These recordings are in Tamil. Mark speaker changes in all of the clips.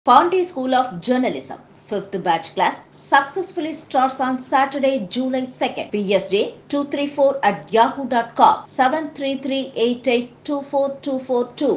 Speaker 1: Pondy School of Journalism. Fifth batch class successfully starts on Saturday, July 2nd. PSJ 234 at yahoo.com 73388242242.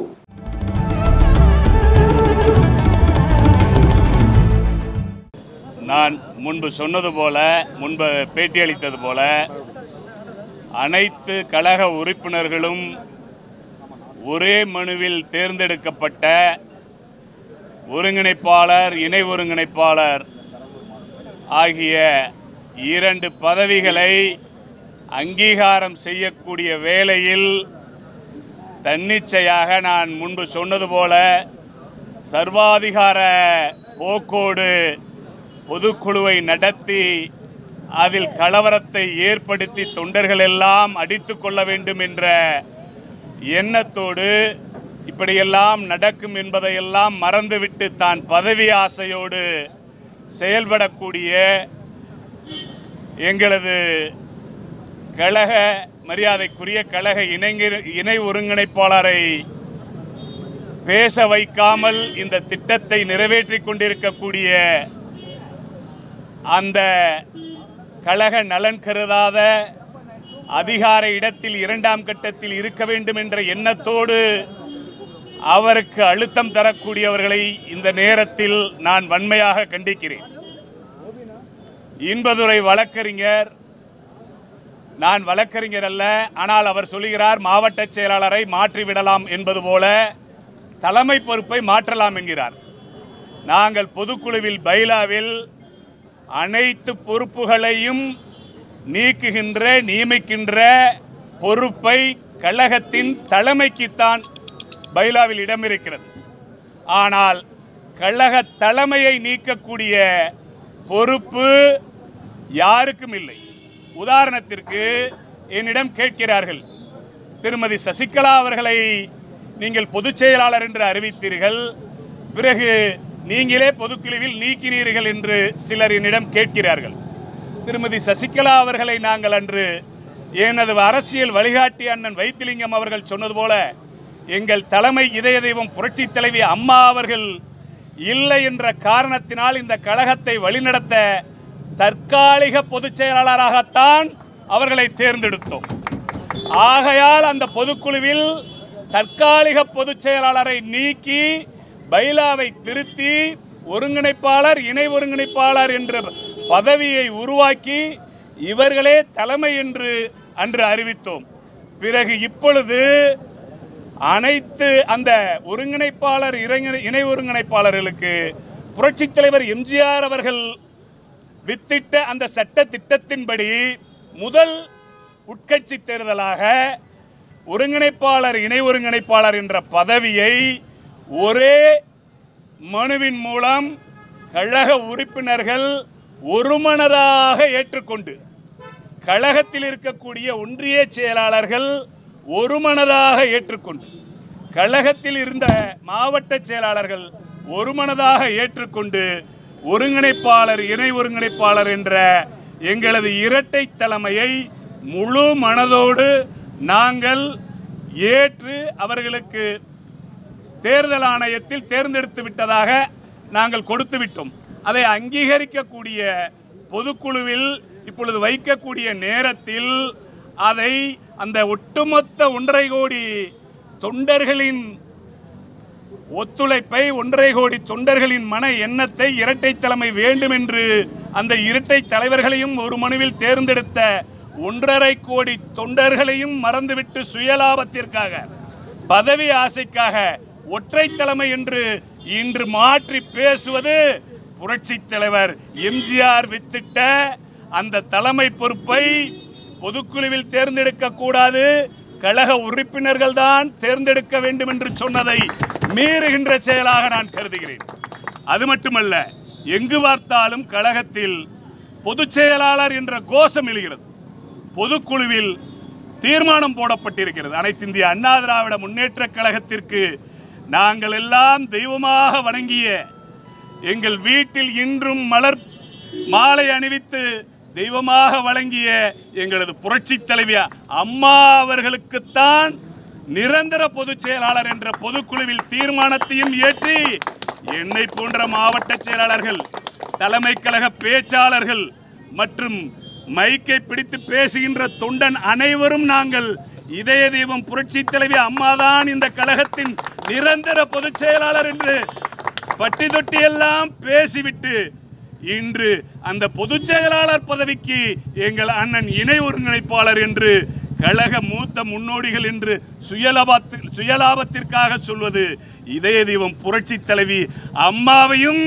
Speaker 2: நான் முன்பு சொன்னது போல முன்பு பேட்டியளித்தது போல அனைத்து கழக உறுப்பினர்களும் ஒரே மனுவில் தேர்ந்தெடுக்கப்பட்ட ஒருங்கிணைப்பாளர் இணை ஒருங்கிணைப்பாளர் ஆகிய இரண்டு பதவிகளை அங்கீகாரம் செய்யக்கூடிய வேளையில் தன்னிச்சையாக நான் முன்பு சொன்னது போல சர்வாதிகார போக்கோடு பொதுக்குழுவை நடத்தி அதில் கலவரத்தை ஏற்படுத்தி தொண்டர்கள் எல்லாம் அடித்துக் கொள்ள வேண்டும் என்ற எண்ணத்தோடு இப்படியெல்லாம் நடக்கும் என்பதையெல்லாம் மறந்துவிட்டு தான் பதவி ஆசையோடு செயல்படக்கூடிய எங்களது கழக மரியாதைக்குரிய கழக இணைஞர் இணை ஒருங்கிணைப்பாளரை பேச வைக்காமல் இந்த திட்டத்தை நிறைவேற்றிக் கொண்டிருக்கக்கூடிய அந்த கழக நலன் கருதாத அதிகார இடத்தில் இரண்டாம் கட்டத்தில் இருக்க வேண்டும் என்ற எண்ணத்தோடு அவருக்கு அழுத்தம் தரக்கூடியவர்களை இந்த நேரத்தில் நான் வன்மையாக கண்டிக்கிறேன் இன்பதுரை வழக்கறிஞர் நான் வழக்கறிஞர் அல்ல ஆனால் அவர் சொல்லுகிறார் மாவட்ட செயலாளரை மாற்றிவிடலாம் என்பது போல தலைமை பொறுப்பை மாற்றலாம் என்கிறார் நாங்கள் பொதுக்குழுவில் பைலாவில் அனைத்து பொறுப்புகளையும் நீக்குகின்ற நியமிக்கின்ற பொறுப்பை கழகத்தின் தலைமைக்குத்தான் பைலாவில் இடம் இருக்கிறது ஆனால் கழக தலைமையை நீக்கக்கூடிய பொறுப்பு யாருக்கும் இல்லை உதாரணத்திற்கு என்னிடம் கேட்கிறார்கள் திருமதி சசிகலா அவர்களை நீங்கள் பொதுச் செயலாளர் என்று அறிவித்தீர்கள் பிறகு நீங்களே பொதுக்குழுவில் நீக்கினீர்கள் என்று சிலர் என்னிடம் கேட்கிறார்கள் திருமதி சசிகலா அவர்களை நாங்கள் அன்று எனது அரசியல் வழிகாட்டி அண்ணன் வைத்திலிங்கம் அவர்கள் சொன்னது போல எங்கள் தலைமை இதய தெய்வம் புரட்சி தலைவி அம்மா அவர்கள் இல்லை என்ற காரணத்தினால் இந்த கழகத்தை வழிநடத்த தற்காலிக பொதுச் செயலாளராகத்தான் அவர்களை தேர்ந்தெடுத்தோம் ஆகையால் அந்த பொதுக்குழுவில் தற்காலிக பொதுச் செயலாளரை நீக்கி பைலாவை திருத்தி ஒருங்கிணைப்பாளர் இணை ஒருங்கிணைப்பாளர் என்ற பதவியை உருவாக்கி இவர்களே தலைமை என்று அன்று அறிவித்தோம் பிறகு இப்பொழுது அனைத்து அந்த ஒருங்கிணைப்பாளர் இளைஞர் இணை ஒருங்கிணைப்பாளர்களுக்கு புரட்சித் தலைவர் எம்ஜிஆர் அவர்கள் வித்திட்ட அந்த சட்ட திட்டத்தின்படி முதல் உட்கட்சி தேர்தலாக ஒருங்கிணைப்பாளர் இணை ஒருங்கிணைப்பாளர் என்ற பதவியை ஒரே மனுவின் மூலம் கழக உறுப்பினர்கள் ஒருமனதாக ஏற்றுக்கொண்டு கழகத்தில் இருக்கக்கூடிய ஒன்றிய செயலாளர்கள் ஒருமனதாக ஏற்றுக்கொண்டு கழகத்தில் இருந்த மாவட்ட செயலாளர்கள் ஒருமனதாக ஏற்றுக்கொண்டு ஒருங்கிணைப்பாளர் இணை ஒருங்கிணைப்பாளர் என்ற எங்களது இரட்டை தலைமையை முழு மனதோடு நாங்கள் ஏற்று அவர்களுக்கு தேர்தல் ஆணையத்தில் தேர்ந்தெடுத்து விட்டதாக நாங்கள் கொடுத்து விட்டோம் அதை அங்கீகரிக்கக்கூடிய பொதுக்குழுவில் இப்பொழுது வைக்கக்கூடிய நேரத்தில் அதை அந்த ஒட்டுமொத்த ஒன்றரை கோடி தொண்டர்களின் ஒத்துழைப்பை ஒன்றரை கோடி தொண்டர்களின் மன எண்ணத்தை இரட்டை தலைமை வேண்டும் என்று அந்த இரட்டை தலைவர்களையும் ஒரு மனுவில் தேர்ந்தெடுத்த ஒன்றரை கோடி தொண்டர்களையும் மறந்துவிட்டு சுயலாபத்திற்காக பதவி ஆசைக்காக ஒற்றை தலைமை என்று இன்று மாற்றி பேசுவது புரட்சி தலைவர் எம்ஜிஆர் வித்திட்ட அந்த தலைமை பொறுப்பை பொதுக்குழுவில் தேர்ந்தெடுக்க கூடாது கழக உறுப்பினர்கள் தான் தேர்ந்தெடுக்க வேண்டும் என்று சொன்னதை மீறுகின்ற செயலாக நான் கருதுகிறேன் அது மட்டுமல்ல எங்கு பார்த்தாலும் கழகத்தில் பொதுச் செயலாளர் என்ற கோஷம் எழுகிறது பொதுக்குழுவில் தீர்மானம் போடப்பட்டிருக்கிறது அனைத்து இந்திய அண்ணா திராவிட முன்னேற்ற கழகத்திற்கு நாங்கள் எல்லாம் தெய்வமாக வணங்கிய எங்கள் வீட்டில் இன்றும் மலர் மாலை அணிவித்து தெய்வமாக வழங்கிய எங்களது புரட்சி தலைவி அம்மா அவர்களுக்குத்தான் நிரந்தர பொதுச் செயலாளர் என்ற பொதுக்குழுவில் தீர்மானத்தையும் ஏற்றி என்னை போன்ற மாவட்ட செயலாளர்கள் தலைமை கழக பேச்சாளர்கள் மற்றும் மைக்கை பிடித்து பேசுகின்ற தொண்டன் அனைவரும் நாங்கள் இதய தெய்வம் புரட்சி தலைவி அம்மாதான் இந்த கழகத்தின் நிரந்தர பொதுச் செயலாளர் என்று பட்டி தொட்டி எல்லாம் பேசிவிட்டு இன்று அந்த பொதுச் செயலாளர் பதவிக்கு எங்கள் அண்ணன் இணை ஒருங்கிணைப்பாளர் என்று கழக மூத்த முன்னோடிகள் என்று சுயலாபத்து சுயலாபத்திற்காக சொல்வது இதய தெய்வம் புரட்சி தலைவி அம்மாவையும்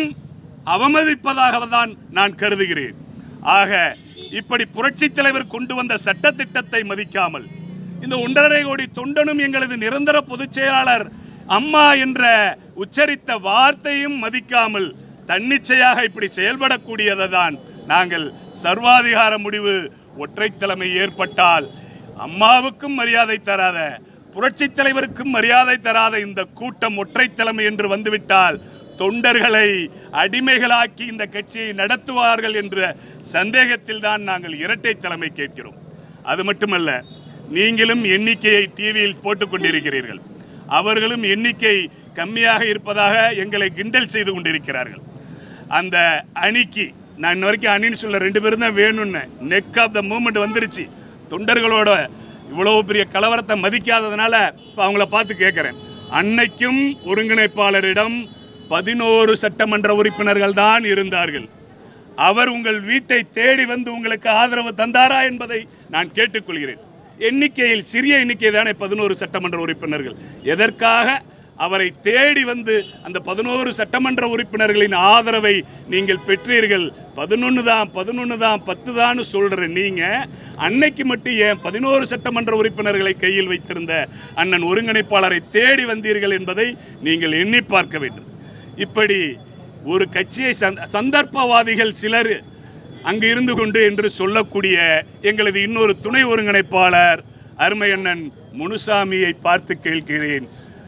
Speaker 2: அவமதிப்பதாக தான் நான் கருதுகிறேன் ஆக இப்படி புரட்சி தலைவர் கொண்டு வந்த சட்டத்திட்டத்தை மதிக்காமல் இந்த ஒன்றரை கோடி தொண்டனும் எங்களது நிரந்தர பொதுச் செயலாளர் அம்மா என்ற உச்சரித்த வார்த்தையும் மதிக்காமல் தன்னிச்சையாக இப்படி செயல்படக்கூடியதை தான் நாங்கள் சர்வாதிகார முடிவு ஒற்றை தலைமை ஏற்பட்டால் அம்மாவுக்கும் மரியாதை தராத புரட்சி தலைவருக்கும் மரியாதை தராத இந்த கூட்டம் ஒற்றை தலைமை என்று வந்துவிட்டால் தொண்டர்களை அடிமைகளாக்கி இந்த கட்சியை நடத்துவார்கள் என்ற சந்தேகத்தில் தான் நாங்கள் இரட்டை தலைமை கேட்கிறோம் அது மட்டுமல்ல நீங்களும் எண்ணிக்கையை டிவியில் போட்டுக் கொண்டிருக்கிறீர்கள் அவர்களும் எண்ணிக்கை கம்மியாக இருப்பதாக எங்களை கிண்டல் செய்து கொண்டிருக்கிறார்கள் அந்த அணிக்கு நான் இன்ன வரைக்கும் அணின்னு சொல்ல ரெண்டு பேரும் தான் வேணும்னு நெக் ஆஃப் த மூமெண்ட் வந்துருச்சு தொண்டர்களோட இவ்வளவு பெரிய கலவரத்தை மதிக்காததுனால இப்போ அவங்கள பார்த்து கேட்குறேன் அன்னைக்கும் ஒருங்கிணைப்பாளரிடம் பதினோரு சட்டமன்ற உறுப்பினர்கள் தான் இருந்தார்கள் அவர் உங்கள் வீட்டை தேடி வந்து உங்களுக்கு ஆதரவு தந்தாரா என்பதை நான் கேட்டுக்கொள்கிறேன் எண்ணிக்கையில் சிறிய எண்ணிக்கை தானே பதினோரு சட்டமன்ற உறுப்பினர்கள் எதற்காக அவரை தேடி வந்து அந்த பதினோரு சட்டமன்ற உறுப்பினர்களின் ஆதரவை நீங்கள் பெற்றீர்கள் பதினொன்று தான் பதினொன்று தான் பத்து தான் சொல்கிற நீங்கள் அன்னைக்கு மட்டும் ஏன் பதினோரு சட்டமன்ற உறுப்பினர்களை கையில் வைத்திருந்த அண்ணன் ஒருங்கிணைப்பாளரை தேடி வந்தீர்கள் என்பதை நீங்கள் எண்ணி பார்க்க வேண்டும் இப்படி ஒரு கட்சியை சந்த- சந்தர்ப்பவாதிகள் சிலர் அங்கு இருந்து கொண்டு என்று சொல்லக்கூடிய எங்களது இன்னொரு துணை ஒருங்கிணைப்பாளர் அருமை அண்ணன் முனுசாமியை பார்த்து கேட்கிறேன்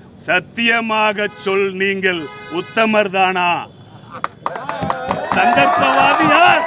Speaker 2: சத்தியமாக சொல் நீங்கள் உத்தமர் தானா சந்தர்ப்பவாதி யார்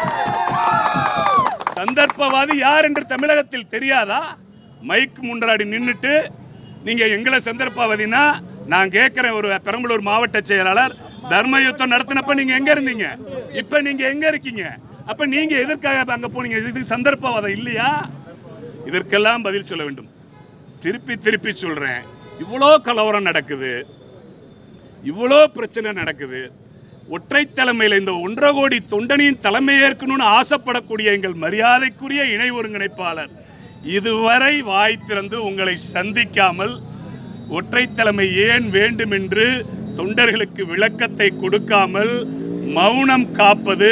Speaker 2: சந்தர்ப்பவாதி யார் என்று தமிழகத்தில் தெரியாதா மைக் முன்றாடி நின்னுட்டு நீங்க எங்களை சந்தர்ப்பவாதினா நான் கேட்கிறேன் ஒரு பெரம்பலூர் மாவட்ட செயலாளர் தர்ம யுத்தம் நடத்தினப்ப நீங்க எங்க இருந்தீங்க இப்ப நீங்க எங்க இருக்கீங்க அப்ப நீங்க எதற்காக அங்க போனீங்க இதுக்கு சந்தர்ப்பவாதம் இல்லையா இதற்கெல்லாம் பதில் சொல்ல வேண்டும் திருப்பி திருப்பி சொல்றேன் இவ்வளோ கலவரம் நடக்குது இவ்வளோ பிரச்சனை நடக்குது ஒற்றை தலைமையில் இந்த ஒன்றரை கோடி தொண்டனின் தலைமை ஏற்கணும்னு ஆசைப்படக்கூடிய எங்கள் மரியாதைக்குரிய இணை ஒருங்கிணைப்பாளர் இதுவரை வாய் திறந்து உங்களை சந்திக்காமல் ஒற்றை தலைமை ஏன் வேண்டும் என்று தொண்டர்களுக்கு விளக்கத்தை கொடுக்காமல் மௌனம் காப்பது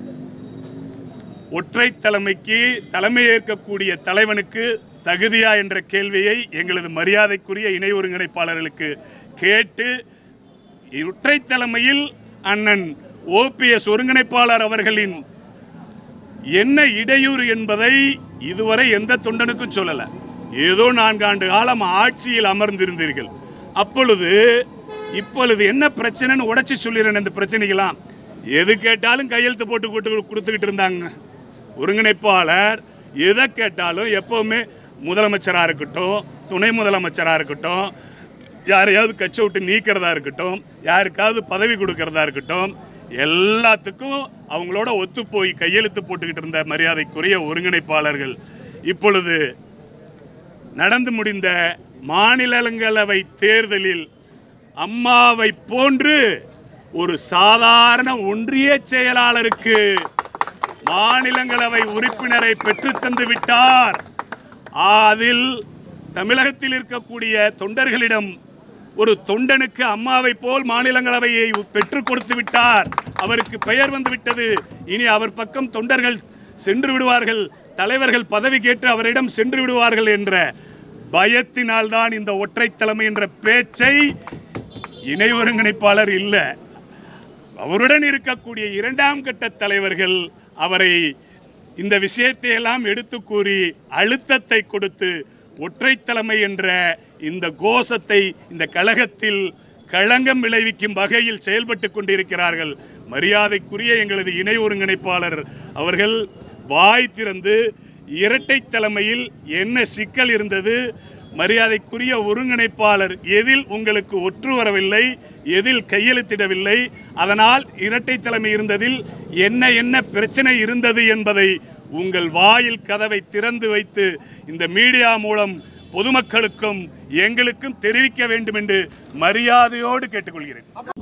Speaker 2: ஒற்றை தலைமைக்கு தலைமை ஏற்கக்கூடிய தலைவனுக்கு தகுதியா என்ற கேள்வியை எங்களது மரியாதைக்குரிய இணை ஒருங்கிணைப்பாளர்களுக்கு கேட்டு ஒற்றை தலைமையில் அண்ணன் ஓபிஎஸ் ஒருங்கிணைப்பாளர் அவர்களின் என்ன இடையூறு என்பதை இதுவரை எந்த தொண்டனுக்கும் சொல்லல ஏதோ நான்காண்டு காலம் ஆட்சியில் அமர்ந்திருந்தீர்கள் அப்பொழுது இப்பொழுது என்ன பிரச்சனைன்னு உடைச்சு சொல்லிடுறேன் இந்த பிரச்சனைக்கெல்லாம் எது கேட்டாலும் கையெழுத்து போட்டு கொடுத்து கொடுத்துக்கிட்டு இருந்தாங்க ஒருங்கிணைப்பாளர் எதை கேட்டாலும் எப்பவுமே முதலமைச்சராக இருக்கட்டும் துணை முதலமைச்சராக இருக்கட்டும் யாரையாவது கட்சி விட்டு நீக்கிறதா இருக்கட்டும் யாருக்காவது பதவி கொடுக்கறதா இருக்கட்டும் எல்லாத்துக்கும் அவங்களோட ஒத்து போய் கையெழுத்து போட்டுக்கிட்டு இருந்த மரியாதைக்குரிய ஒருங்கிணைப்பாளர்கள் இப்பொழுது நடந்து முடிந்த மாநிலங்களவை தேர்தலில் அம்மாவை போன்று ஒரு சாதாரண ஒன்றிய செயலாளருக்கு மாநிலங்களவை உறுப்பினரை பெற்றுத் தந்து விட்டார் அதில் தமிழகத்தில் இருக்கக்கூடிய தொண்டர்களிடம் ஒரு தொண்டனுக்கு அம்மாவை போல் மாநிலங்களவையை பெற்றுக் கொடுத்து விட்டார் அவருக்கு பெயர் வந்து விட்டது இனி அவர் பக்கம் தொண்டர்கள் சென்று விடுவார்கள் தலைவர்கள் பதவி கேட்டு அவரிடம் சென்று விடுவார்கள் என்ற பயத்தினால்தான் இந்த ஒற்றை தலைமை என்ற பேச்சை இணை ஒருங்கிணைப்பாளர் இல்லை அவருடன் இருக்கக்கூடிய இரண்டாம் கட்ட தலைவர்கள் அவரை இந்த விஷயத்தை எல்லாம் எடுத்து கூறி அழுத்தத்தை கொடுத்து ஒற்றை தலைமை என்ற இந்த கோஷத்தை இந்த கழகத்தில் களங்கம் விளைவிக்கும் வகையில் செயல்பட்டு கொண்டிருக்கிறார்கள் மரியாதைக்குரிய எங்களது இணை ஒருங்கிணைப்பாளர் அவர்கள் வாய் திறந்து இரட்டை தலைமையில் என்ன சிக்கல் இருந்தது மரியாதைக்குரிய ஒருங்கிணைப்பாளர் எதில் உங்களுக்கு ஒற்று வரவில்லை எதில் கையெழுத்திடவில்லை அதனால் இரட்டை தலைமை இருந்ததில் என்ன என்ன பிரச்சனை இருந்தது என்பதை உங்கள் வாயில் கதவை திறந்து வைத்து இந்த மீடியா மூலம் பொதுமக்களுக்கும் எங்களுக்கும் தெரிவிக்க வேண்டும் என்று மரியாதையோடு கேட்டுக்கொள்கிறேன்